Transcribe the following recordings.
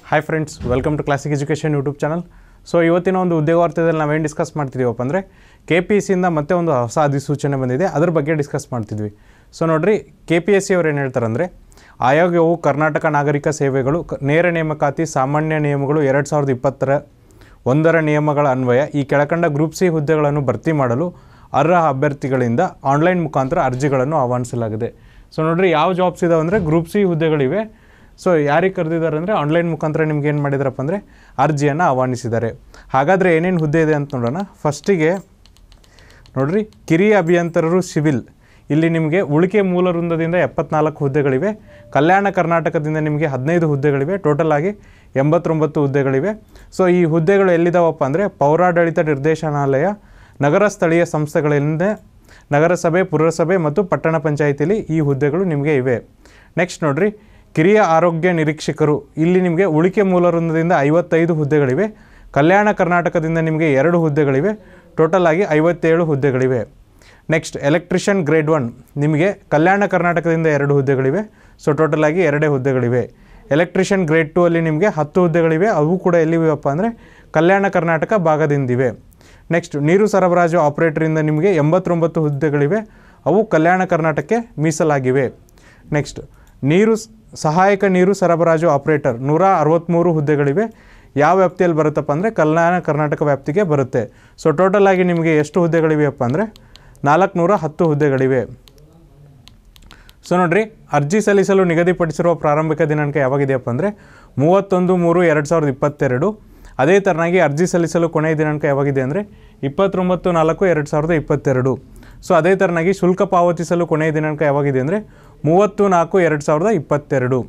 hi friends welcome to classic education YouTube channel so ಇವತ್ತಿನ ಒಂದು ಉದ್ಯೋಗಾರ್ಥದಲ್ಲಿ ನಾವೇನು ಡಿಸ್ಕಸ್ ಮಾಡ್ತಿದ್ದೀವಪ್ಪ ಅಂದರೆ ಕೆ ಪಿ ಎಸ್ ಸಿಯಿಂದ ಮತ್ತೆ ಒಂದು ಹೊಸ ಅಧಿಸೂಚನೆ ಬಂದಿದೆ ಅದ್ರ ಬಗ್ಗೆ ಡಿಸ್ಕಸ್ ಮಾಡ್ತಿದ್ವಿ ಸೊ ನೋಡ್ರಿ ಕೆ ಪಿ ಎಸ್ ಸಿ ಅವ್ರು ಏನು ಹೇಳ್ತಾರಂದರೆ ಆಯೋಗವು ಕರ್ನಾಟಕ ನಾಗರಿಕ ಸೇವೆಗಳು ಕ- ನೇರ ನೇಮಕಾತಿ ಸಾಮಾನ್ಯ ನಿಯಮಗಳು ಎರಡು ಸಾವಿರದ ಇಪ್ಪತ್ತರ ಒಂದರ ನಿಯಮಗಳ ಅನ್ವಯ ಈ ಕೆಳಕಂಡ ಗ್ರೂಪ್ ಸಿ ಹುದ್ದೆಗಳನ್ನು ಭರ್ತಿ ಮಾಡಲು ಅರ್ಹ ಅಭ್ಯರ್ಥಿಗಳಿಂದ ಆನ್ಲೈನ್ ಮುಖಾಂತರ ಅರ್ಜಿಗಳನ್ನು ಆಹ್ವಾನಿಸಲಾಗಿದೆ ಸೊ ನೋಡ್ರಿ ಯಾವ ಜಾಬ್ಸ್ ಇದಾವೆ ಅಂದರೆ ಗ್ರೂಪ್ ಸಿ ಹುದ್ದೆಗಳಿವೆ ಸೊ ಯಾರಿಗೆ ಕರೆದಿದ್ದಾರೆ ಅಂದರೆ ಆನ್ಲೈನ್ ಮುಖಾಂತರ ನಿಮ್ಗೆ ಏನು ಮಾಡಿದಾರಪ್ಪ ಅಂದರೆ ಅರ್ಜಿಯನ್ನು ಆಹ್ವಾನಿಸಿದ್ದಾರೆ ಹಾಗಾದರೆ ಏನೇನು ಹುದ್ದೆ ಇದೆ ಅಂತ ನೋಡೋಣ ಫಸ್ಟಿಗೆ ನೋಡ್ರಿ ಕಿರಿಯ ಅಭಿಯಂತರರು ಸಿವಿಲ್ ಇಲ್ಲಿ ನಿಮಗೆ ಉಳಿಕೆ ಮೂಲ ವೃಂದದಿಂದ ಎಪ್ಪತ್ನಾಲ್ಕು ಹುದ್ದೆಗಳಿವೆ ಕಲ್ಯಾಣ ಕರ್ನಾಟಕದಿಂದ ನಿಮಗೆ ಹದಿನೈದು ಹುದ್ದೆಗಳಿವೆ ಟೋಟಲ್ ಆಗಿ ಎಂಬತ್ತೊಂಬತ್ತು ಹುದ್ದೆಗಳಿವೆ ಸೊ ಈ ಹುದ್ದೆಗಳು ಎಲ್ಲಿದಾವಪ್ಪ ಅಂದರೆ ಪೌರಾಡಳಿತ ನಿರ್ದೇಶನಾಲಯ ನಗರ ಸ್ಥಳೀಯ ಸಂಸ್ಥೆಗಳಿಂದ ನಗರಸಭೆ ಪುರಸಭೆ ಮತ್ತು ಪಟ್ಟಣ ಪಂಚಾಯಿತಿಲಿ ಈ ಹುದ್ದೆಗಳು ನಿಮಗೆ ಇವೆ ನೆಕ್ಸ್ಟ್ ನೋಡ್ರಿ ಕಿರಿಯ ಆರೋಗ್ಯ ನಿರೀಕ್ಷಕರು ಇಲ್ಲಿ ನಿಮಗೆ ಉಳಿಕೆ ಮೂಲ ವೃಂದದಿಂದ ಐವತ್ತೈದು ಹುದ್ದೆಗಳಿವೆ ಕಲ್ಯಾಣ ಕರ್ನಾಟಕದಿಂದ ನಿಮಗೆ ಎರಡು ಹುದ್ದೆಗಳಿವೆ ಟೋಟಲ್ ಆಗಿ ಐವತ್ತೇಳು ಹುದ್ದೆಗಳಿವೆ ನೆಕ್ಸ್ಟ್ ಎಲೆಕ್ಟ್ರಿಷಿಯನ್ ಗ್ರೇಡ್ ಒನ್ ನಿಮಗೆ ಕಲ್ಯಾಣ ಕರ್ನಾಟಕದಿಂದ ಎರಡು ಹುದ್ದೆಗಳಿವೆ ಸೊ ಟೋಟಲ್ ಆಗಿ ಎರಡೇ ಹುದ್ದೆಗಳಿವೆ ಎಲೆಕ್ಟ್ರಿಷಿಯನ್ ಗ್ರೇಡ್ ಟು ಅಲ್ಲಿ ನಿಮಗೆ ಹತ್ತು ಹುದ್ದೆಗಳಿವೆ ಅವು ಕೂಡ ಎಲ್ಲಿವೆಯಪ್ಪ ಅಂದರೆ ಕಲ್ಯಾಣ ಕರ್ನಾಟಕ ಭಾಗದಿಂದಿವೆ ನೆಕ್ಸ್ಟ್ ನೀರು ಸರಬರಾಜು ಆಪರೇಟರಿಂದ ನಿಮಗೆ ಎಂಬತ್ತೊಂಬತ್ತು ಹುದ್ದೆಗಳಿವೆ ಅವು ಕಲ್ಯಾಣ ಕರ್ನಾಟಕಕ್ಕೆ ಮೀಸಲಾಗಿವೆ ನೆಕ್ಸ್ಟ್ ನೀರು ಸ್- ಸಹಾಯಕ ನೀರು ಸರಬರಾಜು ಆಪರೇಟರ್ ನೂರ ಅರವತ್ತ್ಮೂರು ಹುದ್ದೆಗಳಿವೆ ಯಾವ ವ್ಯಾಪ್ತಿಯಲ್ಲಿ ಬರುತ್ತಪ್ಪ ಅಂದರೆ ಕಲ್ಯಾಣ ಕರ್ನಾಟಕ ವ್ಯಾಪ್ತಿಗೆ ಬರುತ್ತೆ ಸೊ ಟೋಟಲ್ ಆಗಿ ನಿಮಗೆ ಎಷ್ಟು ಹುದ್ದೆಗಳಿವೆಯಪ್ಪ ಅಂದರೆ ನಾಲ್ಕುನೂರ ಹತ್ತು ಹುದ್ದೆಗಳಿವೆ ಸೊ ನೋಡ್ರಿ ಅರ್ಜಿ ಸಲ್ಲಿಸಲು ನಿಗದಿಪಡಿಸಿರುವ ಪ್ರಾರಂಭಿಕ ದಿನಾಂಕ ಯಾವಾಗಿದೆಯಪ್ಪ ಅಂದರೆ ಮೂವತ್ತೊಂದು ಮೂರು ಎರಡು ಸಾವಿರದ ಇಪ್ಪತ್ತೆರಡು ಅದೇ ಥರನಾಗಿ ಅರ್ಜಿ ಸಲ್ಲಿಸಲು ಕೊನೆಯ ದಿನಾಂಕ ಯಾವಾಗಿದೆ ಅಂದರೆ ಇಪ್ಪತ್ತೊಂಬತ್ತು ನಾಲ್ಕು ಎರಡು ಸಾವಿರದ ಇಪ್ಪತ್ತೆರಡು ಸೊ ಅದೇ ಥರನಾಗಿ ಶುಲ್ಕ ಪಾವತಿಸಲು ಕೊನೆಯ ದಿನಾಂಕ ಯಾವಾಗಿದೆ ಅಂದರೆ ಮೂವತ್ತು ನಾಲ್ಕು ಎರಡು ಸಾವಿರದ ಇಪ್ಪತ್ತೆರಡು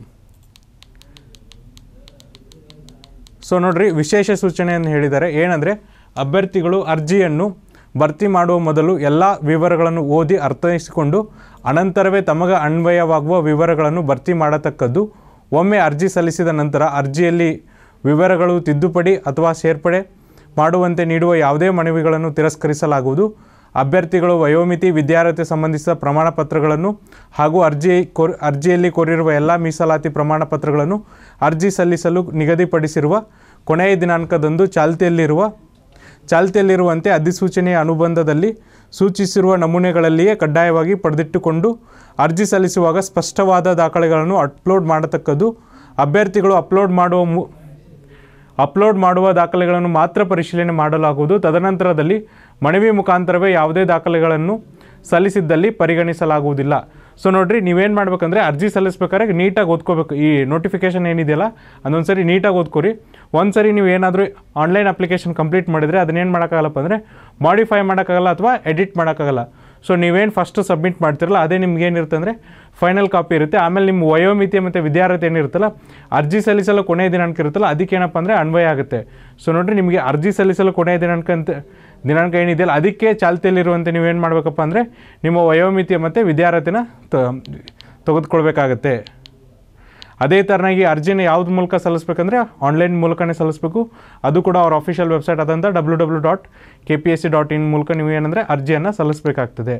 ಸೊ ನೋಡ್ರಿ ವಿಶೇಷ ಸೂಚನೆಯನ್ನು ಹೇಳಿದ್ದಾರೆ ಏನಂದರೆ ಅಭ್ಯರ್ಥಿಗಳು ಅರ್ಜಿಯನ್ನು ಭರ್ತಿ ಮಾಡುವ ಮೊದಲು ಎಲ್ಲ ವಿವರಗಳನ್ನು ಓದಿ ಅರ್ಥೈಸಿಕೊಂಡು ಅನಂತರವೇ ತಮಗೆ ಅನ್ವಯವಾಗುವ ವಿವರಗಳನ್ನು ಭರ್ತಿ ಮಾಡತಕ್ಕದ್ದು ಒಮ್ಮೆ ಅರ್ಜಿ ಸಲ್ಲಿಸಿದ ನಂತರ ಅರ್ಜಿಯಲ್ಲಿ ವಿವರಗಳು ತಿದ್ದುಪಡಿ ಅಥವಾ ಸೇರ್ಪಡೆ ಮಾಡುವಂತೆ ನೀಡುವ ಯಾವುದೇ ಮನವಿಗಳನ್ನು ತಿರಸ್ಕರಿಸಲಾಗುವುದು ಅಭ್ಯರ್ಥಿಗಳು ವಯೋಮಿತಿ ವಿದ್ಯಾರ್ಹತೆ ಸಂಬಂಧಿಸಿದ ಪ್ರಮಾಣ ಪತ್ರಗಳನ್ನು ಹಾಗೂ ಅರ್ಜಿ ಕೋರ್ ಅರ್ಜಿಯಲ್ಲಿ ಕೋರಿರುವ ಎಲ್ಲ ಮೀಸಲಾತಿ ಪ್ರಮಾಣ ಪತ್ರಗಳನ್ನು ಅರ್ಜಿ ಸಲ್ಲಿಸಲು ನಿಗದಿಪಡಿಸಿರುವ ಕೊನೆಯ ದಿನಾಂಕದಂದು ಚಾಲ್ತಿಯಲ್ಲಿರುವ ಚಾಲ್ತಿಯಲ್ಲಿರುವಂತೆ ಅಧಿಸೂಚನೆಯ ಅನುಬಂಧದಲ್ಲಿ ಸೂಚಿಸಿರುವ ನಮೂನೆಗಳಲ್ಲಿಯೇ ಕಡ್ಡಾಯವಾಗಿ ಪಡೆದಿಟ್ಟುಕೊಂಡು ಅರ್ಜಿ ಸಲ್ಲಿಸುವಾಗ ಸ್ಪಷ್ಟವಾದ ದಾಖಲೆಗಳನ್ನು ಅಪ್ಲೋಡ್ ಮಾಡತಕ್ಕದ್ದು ಅಭ್ಯರ್ಥಿಗಳು ಅಪ್ಲೋಡ್ ಮಾಡುವ ಮು ಅಪ್ಲೋಡ್ ಮಾಡುವ ದಾಖಲೆಗಳನ್ನು ಮಾತ್ರ ಪರಿಶೀಲನೆ ಮಾಡಲಾಗುವುದು ತದನಂತರದಲ್ಲಿ ಮನವಿ ಮುಖಾಂತರವೇ ಯಾವುದೇ ದಾಖಲೆಗಳನ್ನು ಸಲ್ಲಿಸಿದ್ದಲ್ಲಿ ಪರಿಗಣಿಸಲಾಗುವುದಿಲ್ಲ ಸೊ ನೋಡ್ರಿ ನೀವೇನು ಮಾಡ್ಬೇಕಂದ್ರೆ ಅರ್ಜಿ ಸಲ್ಲಿಸ್ಬೇಕಾದ್ರೆ ನೀಟಾಗಿ ಓದ್ಕೋಬೇಕು ಈ ನೋಟಿಫಿಕೇಶನ್ ಏನಿದೆಯಲ್ಲ ಅದೊಂದು ಸರಿ ನೀಟಾಗಿ ಓದ್ಕೊರಿ ಒಂದು ಸರಿ ನೀವು ಏನಾದರೂ ಆನ್ಲೈನ್ ಅಪ್ಲಿಕೇಶನ್ ಕಂಪ್ಲೀಟ್ ಮಾಡಿದರೆ ಅದನ್ನೇನು ಮಾಡೋಕ್ಕಾಗಲ್ಲಪ್ಪ ಅಂದರೆ ಮಾಡಿಫೈ ಮಾಡೋಕ್ಕಾಗಲ್ಲ ಅಥವಾ ಎಡಿಟ್ ಮಾಡೋಕ್ಕಾಗಲ್ಲ ಸೊ ನೀವೇನು ಫಸ್ಟ್ ಸಬ್ಮಿಟ್ ಮಾಡ್ತಿರಲ್ಲ ಅದೇ ನಿಮ್ಗೆ ಏನಿರುತ್ತೆ ಅಂದರೆ ಫೈನಲ್ ಕಾಪಿ ಇರುತ್ತೆ ಆಮೇಲೆ ನಿಮ್ಮ ವಯೋಮಿತಿ ಮತ್ತು ವಿದ್ಯಾರ್ಹತೆ ಏನಿರುತ್ತಲ್ಲ ಅರ್ಜಿ ಸಲ್ಲಿಸಲು ಕೊನೆಯ ದಿನಾಂಕ ಇರುತ್ತಲ್ಲ ಅದಕ್ಕೆ ಏನಪ್ಪ ಅಂದರೆ ಅನ್ವಯ ಆಗುತ್ತೆ ಸೊ ನೋಡಿರಿ ನಿಮಗೆ ಅರ್ಜಿ ಸಲ್ಲಿಸಲು ಕೊನೆಯ ದಿನಾಂಕ ಅಂತ ದಿನಾಂಕ ಏನಿದೆಯಲ್ಲ ಅದಕ್ಕೆ ಚಾಲ್ತಿಯಲ್ಲಿರುವಂತೆ ನೀವೇನು ಮಾಡಬೇಕಪ್ಪ ಅಂದರೆ ನಿಮ್ಮ ವಯೋಮಿತಿ ಮತ್ತು ವಿದ್ಯಾರ್ಹತೆನ ತ ತೆಗೆದುಕೊಳ್ಬೇಕಾಗತ್ತೆ ಅದೇ ಥರನಾಗಿ ಅರ್ಜಿನ ಯಾವ್ದು ಮೂಲಕ ಸಲ್ಲಿಸ್ಬೇಕಂದ್ರೆ ಆನ್ಲೈನ್ ಮೂಲಕನೇ ಸಲ್ಲಿಸಬೇಕು ಅದು ಕೂಡ ಅವ್ರ ಅಫಿಷಿಯಲ್ ವೆಬ್ಸೈಟ್ ಆದಂಥ W W dot K P S C dot in ಮೂಲಕ ನೀವು ಏನಂದರೆ ಅರ್ಜಿಯನ್ನು ಸಲ್ಲಿಸಬೇಕಾಗ್ತದೆ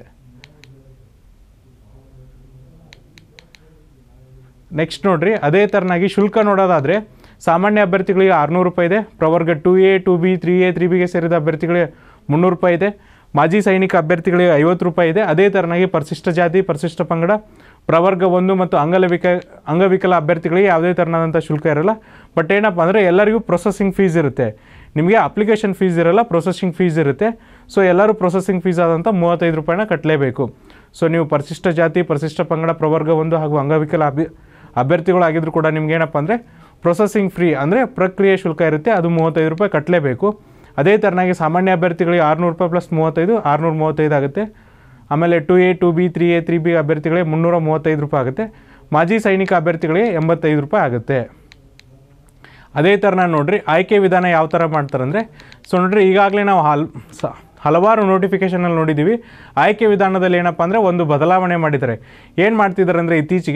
ನೆಕ್ಸ್ಟ್ ನೋಡ್ರಿ ಅದೇ ಥರನಾಗಿ ಶುಲ್ಕ ನೋಡೋದಾದರೆ ಸಾಮಾನ್ಯ ಅಭ್ಯರ್ಥಿಗಳಿಗೆ ಆರುನೂರು ರೂಪಾಯಿ ಇದೆ ಪ್ರವರ್ಗ two A two B three A three ಬಿಗೆ ಸೇರಿದ ಅಭ್ಯರ್ಥಿಗಳಿಗೆ ಮುನ್ನೂರು ರೂಪಾಯಿ ಇದೆ ಮಾಜಿ ಸೈನಿಕ ಅಭ್ಯರ್ಥಿಗಳಿಗೆ ಐವತ್ತು ರೂಪಾಯಿ ಇದೆ ಅದೇ ಥರನಾಗಿ ಪರಿಶಿಷ್ಟ ಜಾತಿ ಪರಿಶಿಷ್ಟ ಪಂಗಡ ಪ್ರವರ್ಗ ಒಂದು ಮತ್ತು ಅಂಗವಿಕ ಅಂಗವಿಕಲ ಅಭ್ಯರ್ಥಿಗಳಿಗೆ ಯಾವುದೇ ಥರನಾದಂಥ ಶುಲ್ಕ ಇರಲ್ಲ ಬಟ್ ಏನಪ್ಪ ಅಂದರೆ ಎಲ್ಲರಿಗೂ ಪ್ರೊಸೆಸಿಂಗ್ ಫೀಸ್ ಇರುತ್ತೆ ನಿಮಗೆ ಅಪ್ಲಿಕೇಶನ್ ಫೀಸ್ ಇರಲ್ಲ ಪ್ರೊಸೆಸಿಂಗ್ ಫೀಸ್ ಇರುತ್ತೆ ಸೊ ಎಲ್ಲರೂ ಪ್ರೊಸೆಸಿಂಗ್ ಫೀಸ್ ಆದಂಥ ಮೂವತ್ತೈದು ರೂಪಾಯಿನ ಕಟ್ಟಲೇಬೇಕು ಸೊ ನೀವು ಪರಿಶಿಷ್ಟ ಜಾತಿ ಪರಿಶಿಷ್ಟ ಪಂಗಡ ಪ್ರವರ್ಗ ಒಂದು ಹಾಗೂ ಅಂಗವಿಕಲ ಅಭಿ ಅಭ್ಯರ್ಥಿಗಳಾಗಿದ್ದರೂ ಕೂಡ ನಿಮ್ಗೆ ಏನಪ್ಪ ಅಂದರೆ ಪ್ರೊಸೆಸಿಂಗ್ ಫ್ರೀ ಅಂದರೆ ಪ್ರಕ್ರಿಯೆ ಶುಲ್ಕ ಇರುತ್ತೆ ಅದು ಮೂವತ್ತೈದು ರೂಪಾಯಿ ಕಟ್ಟಲೇಬೇಕು ಅದೇ ಥರನಾಗಿ ಸಾಮಾನ್ಯ ಅಭ್ಯರ್ಥಿಗಳಿಗೆ ಆರುನೂರು ರೂಪಾಯಿ ಪ್ಲಸ್ ಮೂವತ್ತೈದು ಆರುನೂರ ಮೂವತ್ತೈದು ಆಗುತ್ತೆ ಆಮೇಲೆ two A two B three A three B ಅಭ್ಯರ್ಥಿಗಳಿಗೆ ಮುನ್ನೂರ ಮೂವತ್ತೈದು ರೂಪಾಯಿ ಆಗುತ್ತೆ ಮಾಜಿ ಸೈನಿಕ ಅಭ್ಯರ್ಥಿಗಳಿಗೆ ಎಂಬತ್ತೈದು ರೂಪಾಯಿ ಆಗುತ್ತೆ ಅದೇ ಥರನ ನೋಡ್ರಿ ಆಯ್ಕೆ ವಿಧಾನ ಯಾವ ಥರ ಮಾಡ್ತಾರೆ ಅಂದರೆ ಸೊ ನೋಡ್ರಿ ಈಗಾಗಲೇ ನಾವು ಹಲ್ ಸ ಹಲವಾರು ನೋಟಿಫಿಕೇಷನಲ್ಲಿ ನೋಡಿದ್ದೀವಿ ಆಯ್ಕೆ ವಿಧಾನದಲ್ಲಿ ಏನಪ್ಪ ಅಂದರೆ ಒಂದು ಬದಲಾವಣೆ ಮಾಡಿದ್ದಾರೆ ಏನು ಮಾಡ್ತಿದ್ದಾರೆ ಅಂದರೆ ಇತ್ತೀಚೆಗೆ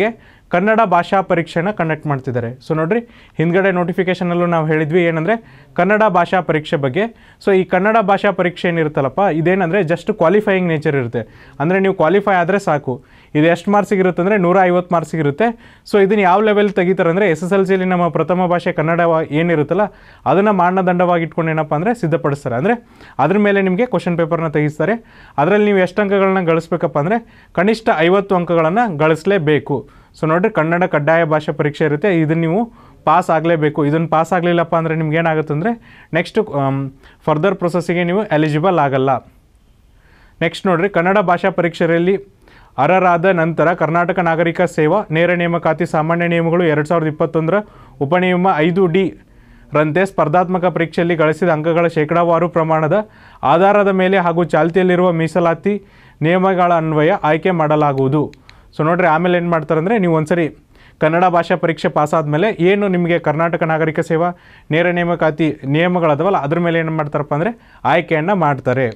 ಕನ್ನಡ ಭಾಷಾ ಪರೀಕ್ಷೆನ ಕಂಡಕ್ಟ್ ಮಾಡ್ತಿದ್ದಾರೆ ಸೊ ನೋಡ್ರಿ ಹಿಂದ್ಗಡೆ ನೋಟಿಫಿಕೇಷನಲ್ಲೂ ನಾವು ಹೇಳಿದ್ವಿ ಏನಂದರೆ ಕನ್ನಡ ಭಾಷಾ ಪರೀಕ್ಷೆ ಬಗ್ಗೆ ಸೊ ಈ ಕನ್ನಡ ಭಾಷಾ ಪರೀಕ್ಷೆ ಏನಿರುತ್ತಲ್ಲಪ್ಪ ಇದೇನಂದರೆ ಜಸ್ಟ್ ಕ್ವಾಲಿಫೈಯಿಂಗ್ ನೇಚರ್ ಇರುತ್ತೆ ಅಂದರೆ ನೀವು ಕ್ವಾಲಿಫೈ ಆದರೆ ಸಾಕು ಇದು ಎಷ್ಟು ಮಾರ್ಕ್ಸಿಗೆ ಇರುತ್ತೆ ಅಂದರೆ ನೂರ ಐವತ್ತು ಮಾರ್ಕ್ಸಿಗೆ ಇರುತ್ತೆ ಸೊ ಇದನ್ನು ಯಾವ ಲೆವೆಲ್ ತೆಗಿತಾರೆ ಅಂದರೆ ಎಸ್ ಎಸ್ ಎಲ್ ಸಿಲಿ ನಮ್ಮ ಪ್ರಥಮ ಭಾಷೆ ಕನ್ನಡ ಏನಿರುತ್ತಲ್ಲ ಅದನ್ನು ಮಾನದಂಡವಾಗಿ ಇಟ್ಕೊಂಡು ಏನಪ್ಪ ಅಂದರೆ ಸಿದ್ಧಪಡಿಸ್ತಾರೆ ಅಂದರೆ ಅದ್ರ ಮೇಲೆ ನಿಮಗೆ ಕ್ವಶನ್ ಪೇಪರ್ನ ತೆಗಿಸ್ತಾರೆ ಅದರಲ್ಲಿ ನೀವು ಎಷ್ಟು ಅಂಕಗಳನ್ನ ಗಳಿಸ್ಬೇಕಪ್ಪ ಅಂದರೆ ಕನಿಷ್ಠ ಐವತ್ತು ಅಂಕಗಳನ್ನು ಗಳಿಸಲೇಬೇಕು ಸೊ ನೋಡಿರಿ ಕನ್ನಡ ಕಡ್ಡಾಯ ಭಾಷೆ ಪರೀಕ್ಷೆ ಇರುತ್ತೆ ಇದನ್ನು ನೀವು ಪಾಸ್ ಆಗಲೇಬೇಕು ಇದನ್ನು ಪಾಸ್ ಆಗಲಿಲ್ಲಪ್ಪ ಅಂದರೆ ನಿಮ್ಗೆ ಏನಾಗುತ್ತೆ ಅಂದರೆ ನೆಕ್ಸ್ಟ್ ಫರ್ದರ್ ಪ್ರೊಸೆಸ್ಸಿಗೆ ನೀವು ಎಲಿಜಿಬಲ್ ಆಗಲ್ಲ ನೆಕ್ಸ್ಟ್ ನೋಡ್ರಿ ಕನ್ನಡ ಭಾಷಾ ಪರೀಕ್ಷೆಯಲ್ಲಿ ಅರ್ಹರಾದ ನಂತರ ಕರ್ನಾಟಕ ನಾಗರಿಕ ಸೇವಾ ನೇರ ನೇಮಕಾತಿ ಸಾಮಾನ್ಯ ನಿಯಮಗಳು ಎರಡು ಸಾವಿರದ ಇಪ್ಪತ್ತೊಂದರ ಉಪನಿಯಮ ಐದು ಡಿ ರಂತೆ ಸ್ಪರ್ಧಾತ್ಮಕ ಪರೀಕ್ಷೆಯಲ್ಲಿ ಗಳಿಸಿದ ಅಂಕಗಳ ಶೇಕಡಾವಾರು ಪ್ರಮಾಣದ ಆಧಾರದ ಮೇಲೆ ಹಾಗೂ ಚಾಲ್ತಿಯಲ್ಲಿರುವ ಮೀಸಲಾತಿ ನಿಯಮಗಳ ಅನ್ವಯ ಆಯ್ಕೆ ಮಾಡಲಾಗುವುದು ಸೊ ನೋಡ್ರಿ ಆಮೇಲೆ ಏನು ಮಾಡ್ತಾರೆ ಅಂದರೆ ನೀವು ಒಂದ್ಸರಿ ಕನ್ನಡ ಭಾಷಾ ಪರೀಕ್ಷೆ ಪಾಸ್ ಆದಮೇಲೆ ಏನು ನಿಮಗೆ ಕರ್ನಾಟಕ ನಾಗರಿಕ ಸೇವಾ ನೇರ ನೇಮಕಾತಿ ನಿಯಮಗಳದವಲ್ಲ ಅದ್ರ ಮೇಲೆ ಏನು ಮಾಡ್ತಾರಪ್ಪ ಅಂದರೆ ಆಯ್ಕೆಯನ್ನು ಮಾಡ್ತಾರೆ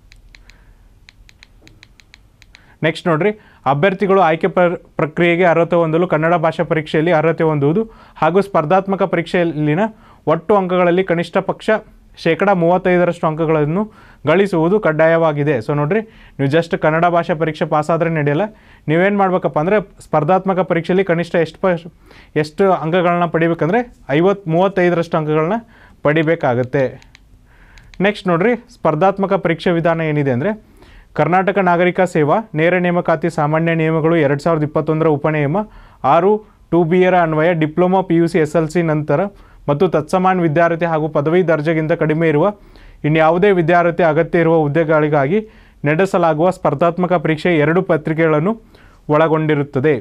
ನೆಕ್ಸ್ಟ್ ನೋಡ್ರಿ ಅಭ್ಯರ್ಥಿಗಳು ಆಯ್ಕೆ ಪ್ರ ಪ್ರಕ್ರಿಯೆಗೆ ಅರ್ಹತೆ ಹೊಂದಲು ಕನ್ನಡ ಭಾಷಾ ಪರೀಕ್ಷೆಯಲ್ಲಿ ಅರ್ಹತೆ ಹೊಂದುವುದು ಹಾಗೂ ಸ್ಪರ್ಧಾತ್ಮಕ ಪರೀಕ್ಷೆಯಲ್ಲಿನ ಒಟ್ಟು ಅಂಕಗಳಲ್ಲಿ ಕನಿಷ್ಠ ಪಕ್ಷ ಶೇಕಡ ಮೂವತ್ತೈದರಷ್ಟು ಅಂಕಗಳನ್ನು ಗಳಿಸುವುದು ಕಡ್ಡಾಯವಾಗಿದೆ ಸೊ ನೋಡ್ರಿ ನೀವು ಜಸ್ಟ್ ಕನ್ನಡ ಭಾಷಾ ಪರೀಕ್ಷೆ ಪಾಸ್ ಆದರೆ ನಡೆಯಲ್ಲ ನೀವೇನು ಮಾಡ್ಬೇಕಪ್ಪ ಅಂದರೆ ಸ್ಪರ್ಧಾತ್ಮಕ ಪರೀಕ್ಷೆಯಲ್ಲಿ ಕನಿಷ್ಠ ಎಷ್ಟು ಪ ಎಷ್ಟು ಅಂಕಗಳನ್ನ ಪಡಿಬೇಕಂದ್ರೆ ಐವತ್ತು ಮೂವತ್ತೈದರಷ್ಟು ಅಂಕಗಳನ್ನ ಪಡಿಬೇಕಾಗತ್ತೆ ನೆಕ್ಸ್ಟ್ ನೋಡ್ರಿ ಸ್ಪರ್ಧಾತ್ಮಕ ಪರೀಕ್ಷೆ ವಿಧಾನ ಏನಿದೆ ಅಂದರೆ ಕರ್ನಾಟಕ ನಾಗರಿಕ ಸೇವಾ ನೇರ ನೇಮಕಾತಿ ಸಾಮಾನ್ಯ ನಿಯಮಗಳು ಎರಡು ಸಾವಿರದ ಇಪ್ಪತ್ತೊಂದರ ಉಪನಿಯಮ ಆರು ಟು ಬಿ ಎರ ಅನ್ವಯ diploma P U C S L C ನಂತರ ಮತ್ತು ತತ್ಸಮಾನ ವಿದ್ಯಾರ್ಥಿ ಹಾಗೂ ಪದವಿ ದರ್ಜೆಗಿಂತ ಕಡಿಮೆ ಇರುವ ಇನ್ಯಾವುದೇ ವಿದ್ಯಾರ್ಥಿ ಅಗತ್ಯ ಇರುವ ಹುದ್ದೆಗಳಿಗಾಗಿ ನಡೆಸಲಾಗುವ ಸ್ಪರ್ಧಾತ್ಮಕ ಪರೀಕ್ಷೆ ಎರಡು ಪತ್ರಿಕೆಗಳನ್ನು ಒಳಗೊಂಡಿರುತ್ತದೆ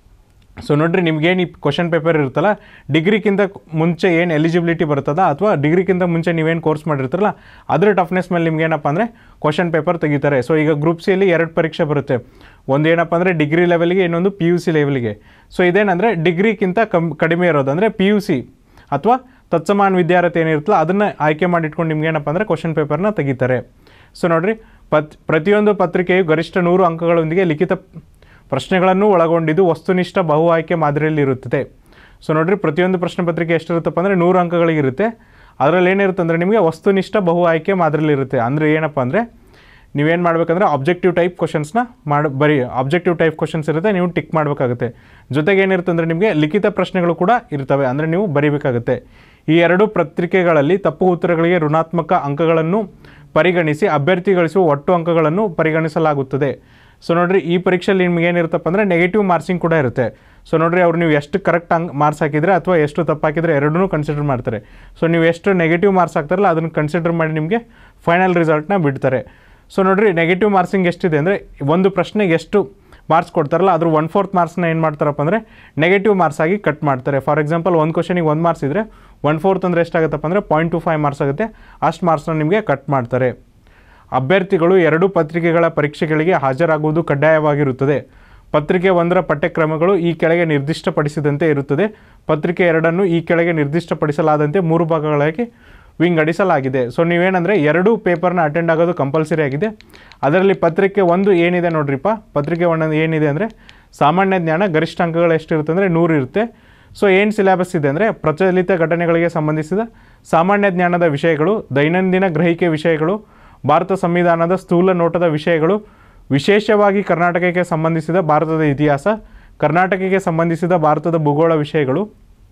ಸೊ ನೋಡ್ರಿ ನಿಮ್ಗೇನು ಈ ಕ್ವಶನ್ ಪೇಪರ್ ಇರುತ್ತಲ್ಲ ಡಿಗ್ರಿಗಿಂತ ಮುಂಚೆ ಏನು ಎಲಿಜಿಬಿಲಿಟಿ ಬರ್ತದ ಅಥವಾ ಡಿಗ್ರಿಗಿಂತ ಮುಂಚೆ ನೀವೇನು ಕೋರ್ಸ್ ಮಾಡಿರ್ತಾರಲ್ಲ ಅದ್ರ ಟಫ್ನೆಸ್ ಮೇಲೆ ನಿಮ್ಗೆ ಏನಪ್ಪ ಅಂದರೆ ಕ್ವಶನ್ ಪೇಪರ್ ತೆಗಿತಾರೆ ಸೊ ಈಗ ಗ್ರೂಪ್ ಸಿಯಲ್ಲಿ ಎರಡು ಪರೀಕ್ಷೆ ಬರುತ್ತೆ ಒಂದು ಏನಪ್ಪ ಅಂದರೆ ಡಿಗ್ರಿ ಲೆವೆಲ್ಗೆ ಇನ್ನೊಂದು ಪಿ ಯು ಸಿ ಲೆವೆಲ್ಗೆ ಸೊ ಇದೇನಂದರೆ ಡಿಗ್ರಿಗಿಂತ ಕಮ್ ಕಡಿಮೆ ಇರೋದು ಅಂದರೆ ಪಿ ಯು ಸಿ ಅಥವಾ ತತ್ಸಮಾನ ವಿದ್ಯಾರ್ಥಿ ಏನಿರುತ್ತಲ್ಲ ಅದನ್ನು ಆಯ್ಕೆ ಮಾಡಿಟ್ಕೊಂಡು ನಿಮ್ಗೆ ಏನಪ್ಪ ಅಂದರೆ ಕ್ವಶನ್ ಪೇಪರ್ನ ತೆಗಿತಾರೆ ಸೊ ನೋಡ್ರಿ ಪತ್ ಪ್ರತಿಯೊಂದು ಪತ್ರಿಕೆಯು ಗರಿಷ್ಠ ನೂರು ಅಂಕಗಳೊಂದಿಗೆ ಲಿಖಿತ ಪ್ರಶ್ನೆಗಳನ್ನು ಒಳಗೊಂಡಿದ್ದು ವಸ್ತುನಿಷ್ಠ ಬಹು ಆಯ್ಕೆ ಮಾದರಿಯಲ್ಲಿ ಇರುತ್ತದೆ ಸೊ ನೋಡ್ರಿ ಪ್ರತಿಯೊಂದು ಪ್ರಶ್ನೆ ಪತ್ರಿಕೆ ಎಷ್ಟಿರುತ್ತಪ್ಪ ಅಂದರೆ ನೂರು ಅಂಕಗಳಿಗಿರುತ್ತೆ ಅದರಲ್ಲಿ ಏನಿರುತ್ತೆ ಅಂದರೆ ನಿಮಗೆ ವಸ್ತುನಿಷ್ಠ ಬಹು ಆಯ್ಕೆ ಮಾದರಿಯಲ್ಲಿ ಇರುತ್ತೆ ಅಂದರೆ ಏನಪ್ಪ ಅಂದರೆ ನೀವೇನು ಮಾಡಬೇಕಂದ್ರೆ ಆಬ್ಜೆಕ್ಟಿವ್ ಟೈಪ್ ಕ್ವಶನ್ಸ್ನ ಮಾಡಿ ಬರೀ ಆಬ್ಜೆಕ್ಟಿವ್ ಟೈಪ್ ಕ್ವಶನ್ಸ್ ಇರುತ್ತೆ ನೀವು ಟಿಕ್ ಮಾಡಬೇಕಾಗುತ್ತೆ ಜೊತೆಗೆ ಏನಿರುತ್ತೆ ಅಂದರೆ ನಿಮಗೆ ಲಿಖಿತ ಪ್ರಶ್ನೆಗಳು ಕೂಡ ಇರ್ತವೆ ಅಂದರೆ ನೀವು ಬರೀಬೇಕಾಗುತ್ತೆ ಈ ಎರಡು ಪತ್ರಿಕೆಗಳಲ್ಲಿ ತಪ್ಪು ಉತ್ತರಗಳಿಗೆ ಋಣಾತ್ಮಕ ಅಂಕಗಳನ್ನು ಪರಿಗಣಿಸಿ ಅಭ್ಯರ್ಥಿ ಗಳಿಸುವ ಒಟ್ಟು ಅಂಕಗಳನ್ನು ಪರಿಗಣಿಸಲಾಗುತ್ತದೆ ಸೊ ನೋಡ್ರಿ ಈ ಪರೀಕ್ಷೆಯಲ್ಲಿ ನಿಮ್ಗೆ ಏನಿರುತ್ತಪ್ಪ ಅಂದರೆ ನೆಗೆಟಿವ್ ಮಾರ್ಕ್ಸಿಂಗ್ ಕೂಡ ಇರುತ್ತೆ ಸೊ ನೋಡ್ರಿ ಅವ್ರು ನೀವು ಎಷ್ಟು ಕರೆಕ್ಟ್ ಅಂಕ್ ಮಾರ್ಕ್ಸ್ ಹಾಕಿದ್ರೆ ಅಥವಾ ಎಷ್ಟು ತಪ್ಪು ಹಾಕಿದ್ರೆ ಎರಡನ್ನೂ ಕನ್ಸಿಡರ್ ಮಾಡ್ತಾರೆ ಸೊ ನೀವು ಎಷ್ಟು ನೆಗೆಟಿವ್ ಮಾರ್ಕ್ಸ್ ಹಾಕ್ತಾರಲ್ಲ ಅದನ್ನು ಕನ್ಸಿಡರ್ ಮಾಡಿ ನಿಮಗೆ ಫೈನಲ್ ರಿಸಲ್ಟ್ನ ಬಿಡ್ತಾರೆ ಸೊ ನೋಡ್ರಿ ನೆಗೆಟಿವ್ ಮಾರ್ಕ್ಸಿಂಗ್ ಎಷ್ಟಿದೆ ಅಂದರೆ ಒಂದು ಪ್ರಶ್ನೆಗೆ ಎಷ್ಟು ಮಾರ್ಕ್ಸ್ ಕೊಡ್ತಾರಲ್ಲ ಅದ್ರ ಒನ್ ಫೋರ್ತ್ ಮಾರ್ಕ್ಸ್ನ ಏನು ಮಾಡ್ತಾರಪ್ಪ ಅಂದರೆ ನೆಗೆಟಿವ್ ಮಾರ್ಕ್ಸ್ ಆಗಿ ಕಟ್ ಮಾಡ್ತಾರೆ ಫಾರ್ ಎಕ್ಸಾಂಪಲ್ ಒಂದು ಕ್ವಶನಿಗೆ ಒಂದು ಮಾರ್ಕ್ಸ್ ಇದ್ದರೆ ಒನ್ ಫೋರ್ತ್ ಅಂದರೆ ಎಷ್ಟಾಗುತ್ತಪ್ಪ ಅಂದರೆ ಪಾಯಿಂಟ್ ಟು ಫೈವ್ ಮಾರ್ಕ್ಸ್ ಆಗುತ್ತೆ ಅಷ್ಟು ಮಾರ್ಕ್ಸ್ನ ನಿಮಗೆ ಕಟ್ ಮಾಡ್ತಾರೆ ಅಭ್ಯರ್ಥಿಗಳು ಎರಡು ಪತ್ರಿಕೆಗಳ ಪರೀಕ್ಷೆಗಳಿಗೆ ಹಾಜರಾಗುವುದು ಕಡ್ಡಾಯವಾಗಿರುತ್ತದೆ ಪತ್ರಿಕೆ ಒಂದರ ಪಠ್ಯಕ್ರಮಗಳು ಈ ಕೆಳಗೆ ನಿರ್ದಿಷ್ಟಪಡಿಸಿದಂತೆ ಇರುತ್ತದೆ ಪತ್ರಿಕೆ ಎರಡನ್ನು ಈ ಕೆಳಗೆ ನಿರ್ದಿಷ್ಟಪಡಿಸಲಾದಂತೆ ಮೂರು ಭಾಗಗಳಾಗಿ ವಿಂಗಡಿಸಲಾಗಿದೆ ಸೊ ನೀವೇನಂದರೆ ಎರಡು ಪೇಪರ್ನ ಅಟೆಂಡ್ ಆಗೋದು ಕಂಪಲ್ಸರಿ ಆಗಿದೆ ಅದರಲ್ಲಿ ಪತ್ರಿಕೆ ಒಂದು ಏನಿದೆ ನೋಡ್ರಿಪ್ಪ ಪತ್ರಿಕೆ ಒಂದೊಂದು ಏನಿದೆ ಅಂದರೆ ಸಾಮಾನ್ಯ ಜ್ಞಾನ ಗರಿಷ್ಠ ಅಂಕಗಳು ಎಷ್ಟಿರುತ್ತೆ ಅಂದರೆ ನೂರು ಇರುತ್ತೆ ಸೊ ಏನು ಸಿಲೆಬಸ್ ಇದೆ ಅಂದರೆ ಪ್ರಚಲಿತ ಘಟನೆಗಳಿಗೆ ಸಂಬಂಧಿಸಿದ ಸಾಮಾನ್ಯ ಜ್ಞಾನದ ವಿಷಯಗಳು ದೈನಂದಿನ ಗ್ರಹಿಕೆ ವಿಷಯಗಳು ಭಾರತ ಸಂವಿಧಾನದ ಸ್ಥೂಲ ನೋಟದ ವಿಷಯಗಳು ವಿಶೇಷವಾಗಿ ಕರ್ನಾಟಕಕ್ಕೆ ಸಂಬಂಧಿಸಿದ ಭಾರತದ ಇತಿಹಾಸ ಕರ್ನಾಟಕಕ್ಕೆ ಸಂಬಂಧಿಸಿದ ಭಾರತದ ಭೂಗೋಳ ವಿಷಯಗಳು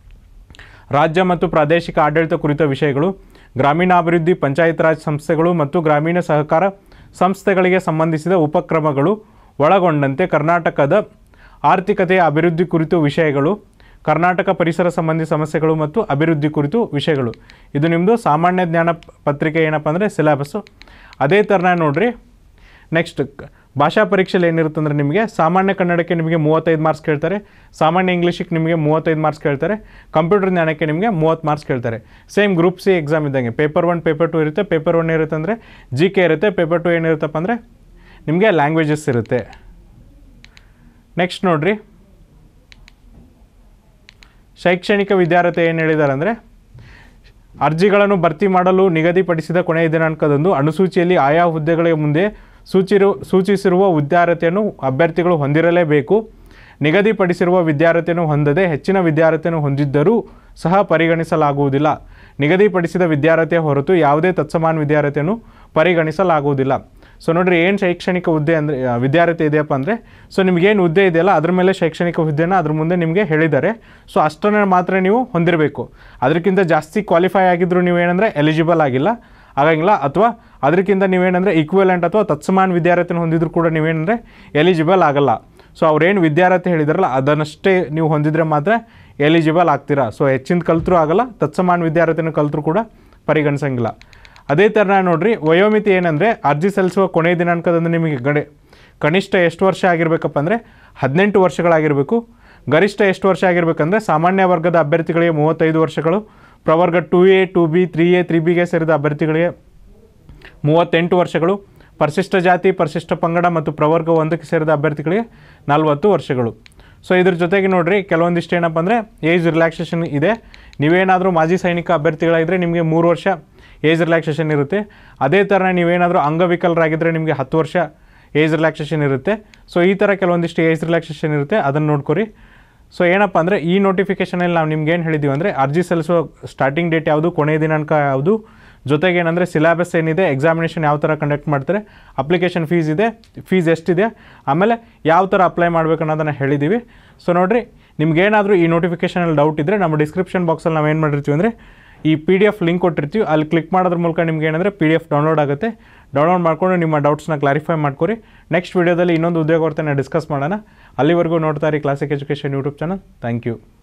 ರಾಜ್ಯ ಮತ್ತು ಪ್ರಾದೇಶಿಕ ಆಡಳಿತ ಕುರಿತ ವಿಷಯಗಳು ಗ್ರಾಮೀಣಾಭಿವೃದ್ಧಿ ಪಂಚಾಯತ್ ರಾಜ್ ಸಂಸ್ಥೆಗಳು ಮತ್ತು ಗ್ರಾಮೀಣ ಸಹಕಾರ ಸಂಸ್ಥೆಗಳಿಗೆ ಸಂಬಂಧಿಸಿದ ಉಪಕ್ರಮಗಳು ಒಳಗೊಂಡಂತೆ ಕರ್ನಾಟಕದ ಆರ್ಥಿಕತೆಯ ಅಭಿವೃದ್ಧಿ ಕುರಿತು ವಿಷಯಗಳು ಕರ್ನಾಟಕ ಪರಿಸರ ಸಂಬಂಧಿ ಸಮಸ್ಯೆಗಳು ಮತ್ತು ಅಭಿವೃದ್ಧಿ ಕುರಿತು ವಿಷಯಗಳು ಇದು ನಿಮ್ಮದು ಸಾಮಾನ್ಯ ಜ್ಞಾನ ಪತ್ರಿಕೆ ಏನಪ್ಪ ಅಂದರೆ ಸಿಲೆಬಸ್ಸು ಅದೇ ಥರನ ನೋಡ್ರಿ ನೆಕ್ಸ್ಟ್ ಭಾಷಾ ಪರೀಕ್ಷೆಯಲ್ಲಿ ಏನಿರುತ್ತೆ ಅಂದರೆ ನಿಮಗೆ ಸಾಮಾನ್ಯ ಕನ್ನಡಕ್ಕೆ ನಿಮಗೆ ಮೂವತ್ತೈದು ಮಾರ್ಕ್ಸ್ ಕೇಳ್ತಾರೆ ಸಾಮಾನ್ಯ ಇಂಗ್ಲೀಷಿಗೆ ನಿಮಗೆ ಮೂವತ್ತೈದು ಮಾರ್ಕ್ಸ್ ಕೇಳ್ತಾರೆ ಕಂಪ್ಯೂಟರ್ ಜ್ಞಾನಕ್ಕೆ ನಿಮಗೆ ಮೂವತ್ತು ಮಾರ್ಕ್ಸ್ ಕೇಳ್ತಾರೆ ಸೇಮ್ ಗ್ರೂಪ್ ಸಿ ಎಕ್ಸಾಮ್ ಇದ್ದಂಗೆ ಪೇಪರ್ ಒನ್ ಪೇಪರ್ ಟು ಇರುತ್ತೆ ಪೇಪರ್ ಒನ್ ಇರುತ್ತೆ ಅಂದರೆ ಜಿ ಕೆ ಇರುತ್ತೆ ಪೇಪರ್ ಟು ಏನಿರುತ್ತಪ್ಪ ಅಂದರೆ ನಿಮಗೆ ಲ್ಯಾಂಗ್ವೇಜಸ್ ಇರುತ್ತೆ ನೆಕ್ಸ್ಟ್ ನೋಡ್ರಿ ಶೈಕ್ಷಣಿಕ ವಿದ್ಯಾರ್ಥಿ ಏನು ಹೇಳಿದ್ದಾರೆ ಅಂದರೆ ಅರ್ಜಿಗಳನ್ನು ಭರ್ತಿ ಮಾಡಲು ನಿಗದಿಪಡಿಸಿದ ಕೊನೆಯ ದಿನಾಂಕದಂದು ಅನುಸೂಚಿಯಲ್ಲಿ ಆಯಾ ಹುದ್ದೆಗಳಿಗೆ ಮುಂದೆ ಸೂಚಿರು ಸೂಚಿಸಿರುವ ವಿದ್ಯಾರ್ಹತೆಯನ್ನು ಅಭ್ಯರ್ಥಿಗಳು ಹೊಂದಿರಲೇಬೇಕು ನಿಗದಿಪಡಿಸಿರುವ ವಿದ್ಯಾರ್ಹತೆಯನ್ನು ಹೊಂದದೆ ಹೆಚ್ಚಿನ ವಿದ್ಯಾರ್ಹತೆಯನ್ನು ಹೊಂದಿದ್ದರೂ ಸಹ ಪರಿಗಣಿಸಲಾಗುವುದಿಲ್ಲ ನಿಗದಿಪಡಿಸಿದ ವಿದ್ಯಾರ್ಹತೆಯ ಹೊರತು ಯಾವುದೇ ತತ್ಸಮಾನ ವಿದ್ಯಾರ್ಹತೆಯನ್ನು ಪರಿಗಣಿಸಲಾಗುವುದಿಲ್ಲ ಸೊ ನೋಡ್ರಿ ಏನು ಶೈಕ್ಷಣಿಕ ಹುದ್ದೆ ಅಂದರೆ ಆ, ವಿದ್ಯಾರ್ಹತೆ ಇದೆಯಪ್ಪ ಅಂದರೆ ಸೊ ನಿಮಗೇನು ಹುದ್ದೆ ಇದೆಯಲ್ಲ ಅದ್ರ ಮೇಲೆ ಶೈಕ್ಷಣಿಕ ಹುದ್ದೆನ ಅದ್ರ ಮುಂದೆ ನಿಮಗೆ ಹೇಳಿದ್ದಾರೆ ಸೊ ಅಷ್ಟನ್ನು ಮಾತ್ರ ನೀವು ಹೊಂದಿರಬೇಕು ಅದಕ್ಕಿಂತ ಜಾಸ್ತಿ ಕ್ವಾಲಿಫೈ ಆಗಿದ್ದರೂ ನೀವೇನಂದರೆ ಎಲಿಜಿಬಲ್ ಆಗಿಲ್ಲ ಆಗಂಗಿಲ್ಲ ಅಥವಾ ಅದಕ್ಕಿಂತ ನೀವೇನಂದರೆ ಈಕ್ವಲೆಂಟ್ ಅಥವಾ ತತ್ಸಮಾನ ವಿದ್ಯಾರ್ಹತೆನ ಹೊಂದಿದ್ರು ಕೂಡ ನೀವೇನಂದರೆ ಎಲಿಜಿಬಲ್ ಆಗಲ್ಲ ಸೊ ಅವ್ರೇನು ವಿದ್ಯಾರ್ಹತೆ ಹೇಳಿದಾರಲ್ಲ ಅದನ್ನಷ್ಟೇ ನೀವು ಹೊಂದಿದ್ರೆ ಮಾತ್ರ ಎಲಿಜಿಬಲ್ ಆಗ್ತೀರಾ ಸೊ ಹೆಚ್ಚಿನ ಕಲ್ತರೂ ಆಗಲ್ಲ ತತ್ಸಮಾನ ವಿದ್ಯಾರ್ಹತೆನ ಕಲ್ತರೂ ಕೂಡ ಪರಿಗಣಿಸಂಗಿಲ್ಲ ಅದೇ ಥರ ನೋಡ್ರಿ ವಯೋಮಿತಿ ಏನಂದರೆ ಅರ್ಜಿ ಸಲ್ಲಿಸುವ ಕೊನೆಯ ದಿನಾಂಕದಂದು ನಿಮಗೆ ಗಡೆ ಕನಿಷ್ಠ ಎಷ್ಟು ವರ್ಷ ಆಗಿರಬೇಕಪ್ಪ ಅಂದರೆ ಹದಿನೆಂಟು ವರ್ಷಗಳಾಗಿರಬೇಕು ಗರಿಷ್ಠ ಎಷ್ಟು ವರ್ಷ ಆಗಿರಬೇಕಂದ್ರೆ ಸಾಮಾನ್ಯ ವರ್ಗದ ಅಭ್ಯರ್ಥಿಗಳಿಗೆ ಮೂವತ್ತೈದು ವರ್ಷಗಳು ಪ್ರವರ್ಗ two A two B three A three ಬಿಗೆ ಸೇರಿದ ಅಭ್ಯರ್ಥಿಗಳಿಗೆ ಮೂವತ್ತೆಂಟು ವರ್ಷಗಳು ಪರಿಶಿಷ್ಟ ಜಾತಿ ಪರಿಶಿಷ್ಟ ಪಂಗಡ ಮತ್ತು ಪ್ರವರ್ಗ ಒಂದಕ್ಕೆ ಸೇರಿದ ಅಭ್ಯರ್ಥಿಗಳಿಗೆ ನಲವತ್ತು ವರ್ಷಗಳು ಸೊ ಇದ್ರ ಜೊತೆಗೆ ನೋಡ್ರಿ ಕೆಲವೊಂದಿಷ್ಟು ಏನಪ್ಪ ಅಂದರೆ ಏಜ್ ರಿಲ್ಯಾಕ್ಸೇಷನ್ ಇದೆ ನೀವೇನಾದರೂ ಮಾಜಿ ಸೈನಿಕ ಅಭ್ಯರ್ಥಿಗಳಾಗಿದ್ದರೆ ನಿಮಗೆ ಮೂರು ವರ್ಷ ಏಜ್ ರಿಲ್ಯಾಕ್ಸೇಷನ್ ಇರುತ್ತೆ ಅದೇ ಥರ ನೀವೇನಾದರೂ ಅಂಗವಿಕಲರಾಗಿದ್ದರೆ ನಿಮಗೆ ಹತ್ತು ವರ್ಷ ಏಜ್ ರಿಲ್ಯಾಕ್ಸೇಷನ್ ಇರುತ್ತೆ ಸೊ ಈ ಥರ ಕೆಲವೊಂದಿಷ್ಟು ಏಜ್ ರಿಲ್ಯಾಕ್ಸೇಷನ್ ಇರುತ್ತೆ ಅದನ್ನು ನೋಡ್ಕೊರಿ ಸೊ ಏನಪ್ಪ ಅಂದರೆ ಈ ನೋಟಿಫಿಕೇಷನಲ್ಲಿ ನಾವು ನಿಮ್ಗೆ ಏನು ಹೇಳಿದ್ದೀವಿ ಅಂದರೆ ಅರ್ಜಿ ಸಲ್ಲಿಸುವ ಸ್ಟಾರ್ಟಿಂಗ್ ಡೇಟ್ ಯಾವುದು ಕೊನೆಯ ದಿನಾಂಕ ಯಾವುದು ಜೊತೆಗೆ ಏನಂದರೆ ಸಿಲೆಬಸ್ ಏನಿದೆ ಎಕ್ಸಾಮಿನೇಷನ್ ಯಾವ ಥರ ಕಂಡಕ್ಟ್ ಮಾಡ್ತಾರೆ ಅಪ್ಲಿಕೇಶನ್ ಫೀಸ್ ಇದೆ ಫೀಸ್ ಎಷ್ಟಿದೆ ಆಮೇಲೆ ಯಾವ ಥರ ಅಪ್ಲೈ ಮಾಡಬೇಕು ಅನ್ನೋದನ್ನು ಹೇಳಿದ್ದೀವಿ ಸೊ ನೋಡಿರಿ ನಿಮ್ಗೇನಾದರೂ ಈ ನೋಟಿಫಿಕೇಷನಲ್ಲಿ ಡೌಟ್ ಇದ್ದರೆ ನಮ್ಮ ಡಿಸ್ಕ್ರಿಪ್ಷನ್ ಬಾಕ್ಸಲ್ಲಿ ನಾವು ಏನು ಮಾಡಿರ್ತೀವಿ ಅಂದರೆ ಈ ಪಿ ಡಿ ಎಫ್ ಲಿಂಕ್ ಕೊಟ್ಟಿರ್ತೀವಿ ಅಲ್ಲಿ ಕ್ಲಿಕ್ ಮಾಡೋದ್ರ ಮೂಲಕ ನಿಮ್ಗೆ ಏನಂದರೆ ಪಿ ಡಿ ಎಫ್ ಡೌನ್ಲೋಡ್ ಆಗುತ್ತೆ ಡೌನ್ಲೋಡ್ ಮಾಡ್ಕೊಂಡು ನಿಮ್ಮ ಡೌಟ್ಸ್ನ ಕ್ಲಾರಿಫೈ ಮಾಡ್ಕೊರಿ ನೆಕ್ಸ್ಟ್ ವೀಡಿಯೋದಲ್ಲಿ ಇನ್ನೊಂದು ಉದ್ಯೋಗ ಡಿಸ್ಕಸ್ ಮಾಡೋಣ ಅಲ್ಲಿವರೆಗೂ ನೋಡ್ತಾ ಇರಿ classic education YouTube channel thank you